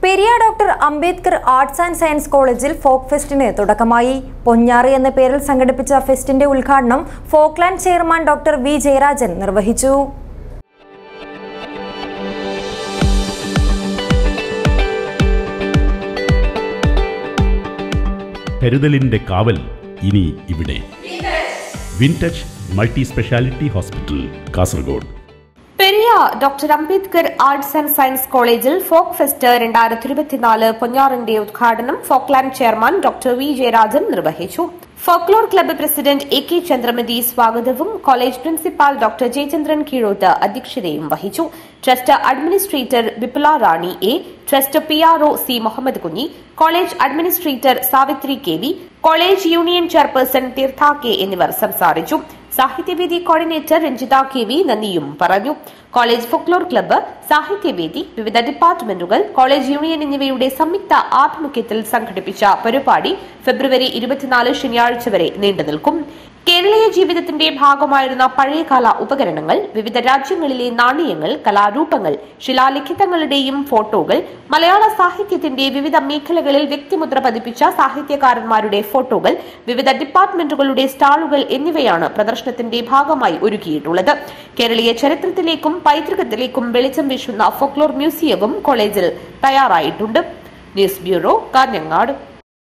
Periya doctor Ambedkar arts and science കോളേജിൽ folk ഫെസ്റ്റിന് തുടക്കമായി പൊഞ്ഞാറി എന്ന പേരിൽ സംഘടിപ്പിച്ച ഫെസ്റ്റിന്റെ ഉദ്ഘാടനം Folkland chairman doctor V Jayarajan നിർവഹിച്ചു കരുതലിന്റെ കാവൽ ഇനി ഇവിടെ Wintouch multi speciality hospital Kasaragod Periya doctor Ambedkar arts and science കോളേജിൽ ഫോക്ക് ഫെസ്റ്റ് രണ്ടായിരത്തി ഇരുപത്തിനാല് പൊഞ്ഞാറിന്റെ ഉദ്ഘാടനം Folkland chairman doctor V Jayarajan നിർവഹിച്ചു folklore club president A K Chandramathi സ്വാഗതവും college principal doctor Jayachandran Keezhoth അധ്യക്ഷതയും വഹിച്ചു trust administrator Bipula Rani A trust P R O C Muhammad Kunhi college administrator Savithri K V college union chairperson Theertha K എന്നിവർ സംസാരിച്ചു സാഹിത്യവേദി കോർഡിനേറ്റർ രഞ്ജിത കെ വി നന്ദിയും പറഞ്ഞു college folklore club സാഹിത്യവേദി വിവിധ ഡിപ്പാർട്ട്മെന്റുകൾ കോളേജ് യൂണിയൻ എന്നിവയുടെ സംയുക്ത ആഭിമുഖ്യത്തിൽ സംഘടിപ്പിച്ച പരിപാടി ഫെബ്രുവരി ഇരുപത്തിനാല് ശനിയാഴ്ച വരെ നീണ്ടുനിൽക്കും കേരളീയ ജീവിതത്തിന്റെ ഭാഗമായിരുന്ന പഴയകാല ഉപകരണങ്ങൾ വിവിധ രാജ്യങ്ങളിലെ നാണയങ്ങൾ കലാരൂപങ്ങൾ ശിലാലിഖിതങ്ങളുടെയും ഫോട്ടോകൾ മലയാള സാഹിത്യത്തിന്റെ വിവിധ മേഖലകളിൽ വ്യക്തിമുദ്ര പതിപ്പിച്ച സാഹിത്യകാരന്മാരുടെ ഫോട്ടോകൾ വിവിധ ഡിപ്പാർട്ട്മെന്റുകളുടെ സ്റ്റാളുകൾ എന്നിവയാണ് പ്രദർശനത്തിന്റെ ഭാഗമായി ഒരുക്കിയിട്ടുള്ളത് കേരളീയ ചരിത്രത്തിലേക്കും പൈതൃകത്തിലേക്കും വെളിച്ചം വീശുന്ന ഫോക്ലോർ മ്യൂസിയവും കോളേജിൽ തയ്യാറായിട്ടുണ്ട് ന്യൂസ് ബ്യൂറോ കാഞ്ഞങ്ങാട്